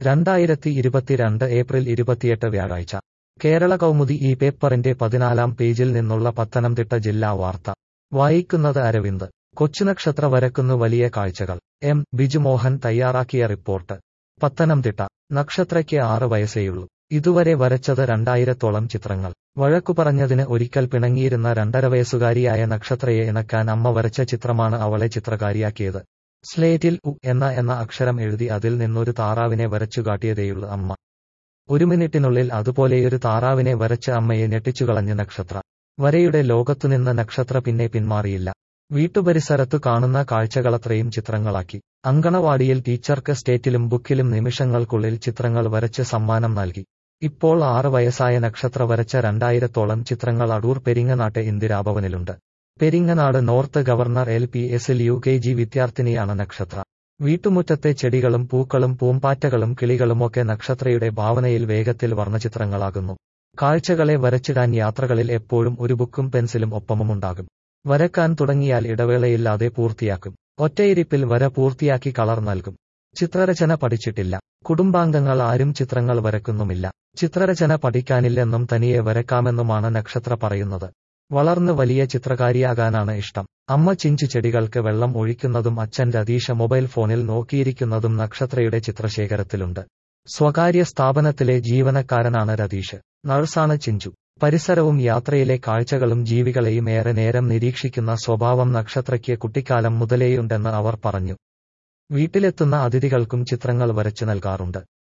രണ്ടായിരത്തി ഇരുപത്തിരണ്ട് ഏപ്രിൽ ഇരുപത്തിയെട്ട് വ്യാഴാഴ്ച കേരള കൗമുദി ഈ പേപ്പറിന്റെ പതിനാലാം പേജിൽ നിന്നുള്ള പത്തനംതിട്ട ജില്ലാ വാർത്ത വായിക്കുന്നത് അരവിന്ദ് കൊച്ചുനക്ഷത്ര വരക്കുന്നു വലിയ കാഴ്ചകൾ എം ബിജുമോഹൻ തയ്യാറാക്കിയ റിപ്പോർട്ട് പത്തനംതിട്ട നക്ഷത്രയ്ക്ക് ആറ് വയസ്സേയുള്ളൂ ഇതുവരെ വരച്ചത് രണ്ടായിരത്തോളം ചിത്രങ്ങൾ വഴക്കു പറഞ്ഞതിന് ഒരിക്കൽ പിണങ്ങിയിരുന്ന രണ്ടര വയസ്സുകാരിയായ നക്ഷത്രയെ ഇണക്കാൻ അമ്മ വരച്ച ചിത്രമാണ് അവളെ ചിത്രകാരിയാക്കിയത് സ്ലേറ്റിൽ ഉ എന്ന എന്ന അക്ഷരം എഴുതി അതിൽ നിന്നൊരു താറാവിനെ വരച്ചുകാട്ടിയതേയുള്ളൂ അമ്മ ഒരു മിനിറ്റിനുള്ളിൽ അതുപോലെയൊരു താറാവിനെ വരച്ച് അമ്മയെ ഞെട്ടിച്ചുകളഞ്ഞ് നക്ഷത്ര വരയുടെ ലോകത്തുനിന്ന് നക്ഷത്ര പിന്നെ പിന്മാറിയില്ല വീട്ടുപരിസരത്തു കാണുന്ന കാഴ്ചകളത്രയും ചിത്രങ്ങളാക്കി അങ്കണവാടിയിൽ ടീച്ചർക്ക് സ്റ്റേറ്റിലും ബുക്കിലും നിമിഷങ്ങൾക്കുള്ളിൽ ചിത്രങ്ങൾ വരച്ച് സമ്മാനം നൽകി ഇപ്പോൾ ആറ് വയസ്സായ നക്ഷത്ര വരച്ച രണ്ടായിരത്തോളം ചിത്രങ്ങൾ അടൂർ പെരിങ്ങനാട്ടെ ഇന്ദിരാഭവനിലുണ്ട് Peringanad north government L P എസിൽ യു കെ ജി വിദ്യാർത്ഥിനിയാണ് നക്ഷത്ര വീട്ടുമുറ്റത്തെ ചെടികളും പൂക്കളും പൂമ്പാറ്റകളും കിളികളുമൊക്കെ നക്ഷത്രയുടെ ഭാവനയിൽ വേഗത്തിൽ വർണ്ണചിത്രങ്ങളാകുന്നു കാഴ്ചകളെ വരച്ചിടാൻ യാത്രകളിൽ എപ്പോഴും ഒരു ബുക്കും പെൻസിലും ഒപ്പമുണ്ടാകും വരക്കാൻ തുടങ്ങിയാൽ ഇടവേളയില്ലാതെ പൂർത്തിയാക്കും ഒറ്റയിരിപ്പിൽ വര പൂർത്തിയാക്കി കളർ നൽകും ചിത്രരചന പഠിച്ചിട്ടില്ല കുടുംബാംഗങ്ങൾ ആരും ചിത്രങ്ങൾ വരക്കുന്നുമില്ല ചിത്രരചന പഠിക്കാനില്ലെന്നും തനിയെ വരക്കാമെന്നുമാണ് നക്ഷത്ര പറയുന്നത് വളർന്ന് വലിയ ചിത്രകാരിയാകാനാണ് ഇഷ്ടം അമ്മ ചിഞ്ചു ചെടികൾക്ക് വെള്ളം ഒഴിക്കുന്നതും അച്ഛൻ രതീഷ മൊബൈൽ ഫോണിൽ നോക്കിയിരിക്കുന്നതും നക്ഷത്രയുടെ ചിത്രശേഖരത്തിലുണ്ട് സ്വകാര്യ സ്ഥാപനത്തിലെ ജീവനക്കാരനാണ് രതീഷ് നഴ്സാണ് ചിഞ്ചു പരിസരവും യാത്രയിലെ കാഴ്ചകളും ജീവികളെയും ഏറെ നേരം നിരീക്ഷിക്കുന്ന സ്വഭാവം നക്ഷത്രയ്ക്ക് കുട്ടിക്കാലം മുതലേയുണ്ടെന്ന് അവർ പറഞ്ഞു വീട്ടിലെത്തുന്ന അതിഥികൾക്കും ചിത്രങ്ങൾ വരച്ചു നൽകാറുണ്ട്